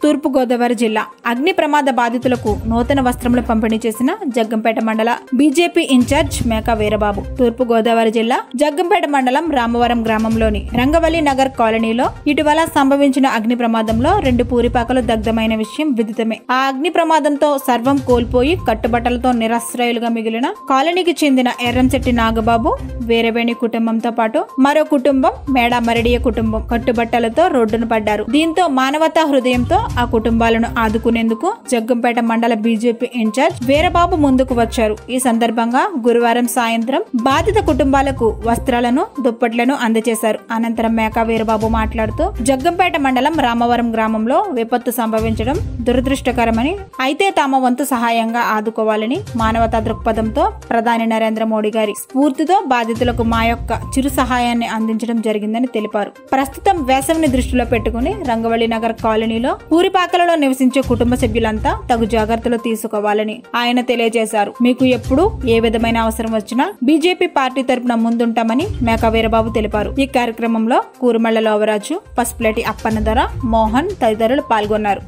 తూర్పు గోదావరి జిల్లా అగ్ని ప్రమాద బాధితులకు నూతన వస్త్రములు పంపిణీ చేసిన జగ్గంపేట మండల బీజేపీ ఇన్ఛార్జ్ మేకా వీరబాబు తూర్పు గోదావరి జిల్లా జగ్గంపేట మండలం రామవరం గ్రామంలోని రంగవల్లి నగర్ కాలనీలో ఇటీవల సంభవించిన అగ్ని ప్రమాదంలో రెండు పూరిపాకలు దగ్ధమైన విషయం విదితమే ఆ అగ్ని ప్రమాదంతో సర్వం కోల్పోయి కట్టుబట్టలతో నిరాశ్రయులుగా మిగిలిన కాలనీకి చెందిన ఎర్రంశెట్టి నాగబాబు వీరవేణి కుటుంబంతో పాటు మరో కుటుంబం మేడా మరడియ కుటుంబం కట్టుబట్టలతో రోడ్డును పడ్డారు దీంతో మానవతా హృదయంతో ఆ కుటుంబాలను ఆదుకునేందుకు జగ్గంపేట మండల బీజేపీ ఇన్ఛార్జ్ వీరబాబు ముందుకు వచ్చారు ఈ సందర్భంగా గురువారం సాయంత్రం బాధిత కుటుంబాలకు వస్త్రాలను దుప్పట్లను అందజేశారు అనంతరం మేకా వీరబాబు మాట్లాడుతూ జగ్గంపేట మండలం రామవరం గ్రామంలో విపత్తు సంభవించడం దురదృష్టకరమని అయితే తమ వంతు సహాయంగా ఆదుకోవాలని మానవతా దృక్పథంతో ప్రధాని నరేంద్ర మోడీ గారి స్ఫూర్తితో బాధితులకు మా యొక్క చిరు సహాయాన్ని అందించడం జరిగిందని తెలిపారు ప్రస్తుతం వేసవిని దృష్టిలో పెట్టుకుని రంగవల్లి నగర్ కాలనీలో పూరిపాకలలో నివసించే కుటుంబ సభ్యులంతా తగు జాగ్రత్తలు తీసుకోవాలని ఆయన తెలియజేశారు మీకు ఎప్పుడు ఏ విధమైన అవసరం వచ్చినా బీజేపీ పార్టీ తరపున ముందుంటామని మేకా వీరబాబు తెలిపారు ఈ కార్యక్రమంలో కూరుమళ్ల లోవరాజు పసుపులేటి అప్పన్నధర మోహన్ తదితరులు పాల్గొన్నారు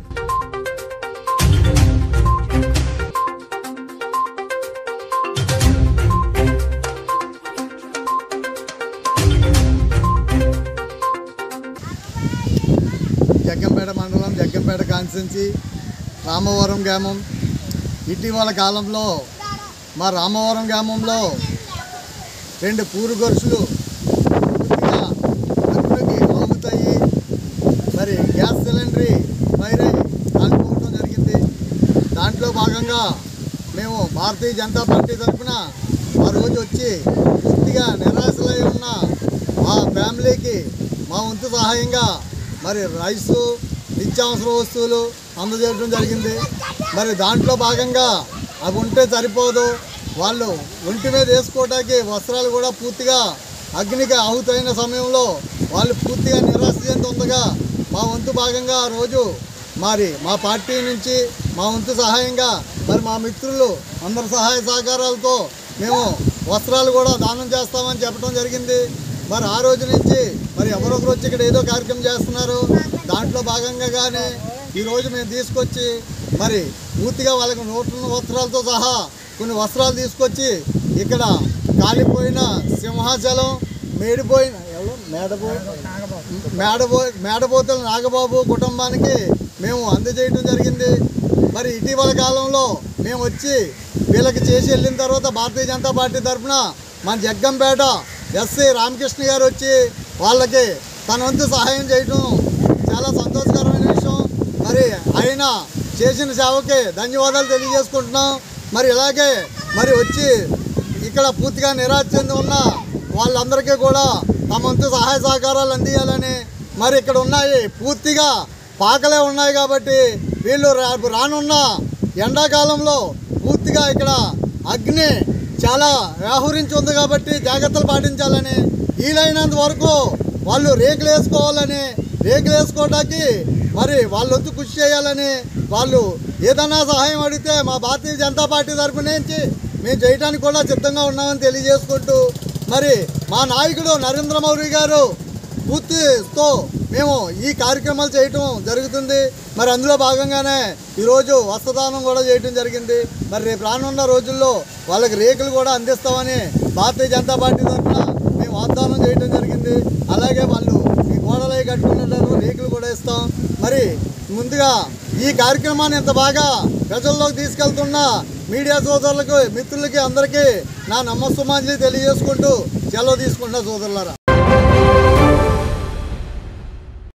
జగ్గంపేట మండలం జగ్గంపేట కాన్స్టెన్సీ రామవరం గ్రామం ఇటీవల కాలంలో మా రామవరం గ్రామంలో రెండు పూరు గొరుసులు పూర్తిగా అగ్నికి ఆముతాయి మరి గ్యాస్ సిలిండర్ ఫైర్ అయ్యి కాలిపోవడం జరిగింది దాంట్లో భాగంగా మేము భారతీయ జనతా పార్టీ తరఫున ఆ రోజు వచ్చి పూర్తిగా నిరాశలై ఉన్న మా ఫ్యామిలీకి మా వంతు సహాయంగా మరి రైసు నిత్యావసర వస్తువులు అందజేయడం జరిగింది మరి దాంట్లో భాగంగా అవి ఉంటే సరిపోదు వాళ్ళు ఒంటి మీద వేసుకోవడానికి వస్త్రాలు కూడా పూర్తిగా అగ్నికి ఆహుతైన సమయంలో వాళ్ళు పూర్తిగా నిరాశ చెందుతుండగా మా వంతు భాగంగా ఆ రోజు మరి మా పార్టీ నుంచి మా వంతు సహాయంగా మరి మా మిత్రులు అందరి సహాయ సహకారాలతో మేము వస్త్రాలు కూడా దానం చేస్తామని చెప్పడం జరిగింది మరి ఆ రోజు నుంచి మరి ఎవరొకరు వచ్చి ఇక్కడ ఏదో కార్యక్రమం చేస్తున్నారు దాంట్లో భాగంగా కానీ ఈరోజు మేము తీసుకొచ్చి మరి పూర్తిగా వాళ్ళకి నూతన వస్త్రాలతో సహా కొన్ని వస్త్రాలు తీసుకొచ్చి ఇక్కడ కాలిపోయిన సింహాచలం మేడిపోయిన ఎవరు మేడబో మేడబో మేడబోతుల నాగబాబు కుటుంబానికి మేము అందజేయడం జరిగింది మరి ఇటీవల కాలంలో మేము వచ్చి వీళ్ళకి చేసి వెళ్ళిన తర్వాత భారతీయ జనతా పార్టీ తరఫున మన జగ్గంపేట ఎస్సీ రామకృష్ణ గారు వచ్చి వాళ్ళకి తన వంతు సహాయం చేయడం చాలా సంతోషకరమైన విషయం మరి ఆయన చేసిన సేవకి ధన్యవాదాలు తెలియజేసుకుంటున్నాం మరి ఇలాగే మరి వచ్చి ఇక్కడ పూర్తిగా నిరాశ చెంది ఉన్న వాళ్ళందరికీ కూడా తమ వంతు సహాయ సహకారాలు అందియాలని మరి ఇక్కడ ఉన్నాయి పూర్తిగా పాకలే ఉన్నాయి కాబట్టి వీళ్ళు రా- రానున్న ఎండాకాలంలో పూర్తిగా ఇక్కడ అగ్ని చాలా వ్యాహరించి ఉంది కాబట్టి జాగ్రత్తలు పాటించాలని వీలైనంత వరకు వాళ్ళు రేకులు వేసుకోవాలని రేకులు వేసుకోవడానికి మరి వాళ్ళ వంతు కృషి చేయాలని వాళ్ళు ఏదైనా సహాయం అడిగితే మా భారతీయ జనతా పార్టీ తరపు నుంచి మేము చేయడానికి కూడా సిద్ధంగా ఉన్నామని తెలియజేసుకుంటూ మరి మా నాయకుడు నరేంద్ర మోడీ గారు పూర్తితో మేము ఈ కార్యక్రమాలు చేయటం జరుగుతుంది మరి అందులో భాగంగానే ఈరోజు వస్త్రదానం కూడా చేయటం జరిగింది మరి రేపు రానున్న రోజుల్లో వాళ్ళకి రేకులు కూడా అందిస్తామని భారతీయ జనతా పార్టీ తరఫున మేము వాగ్దానం చేయడం జరిగింది అలాగే వాళ్ళు ఈ గోడలై కట్టుకున్నారు రేకులు కూడా ఇస్తాం మరి ముందుగా ఈ కార్యక్రమాన్ని ఇంత బాగా ప్రజల్లోకి తీసుకెళ్తున్న మీడియా సోదరులకు మిత్రులకి అందరికీ నా నమస్సుమాంజలి తెలియజేసుకుంటూ సెలవు తీసుకుంటున్నా సోదరులారా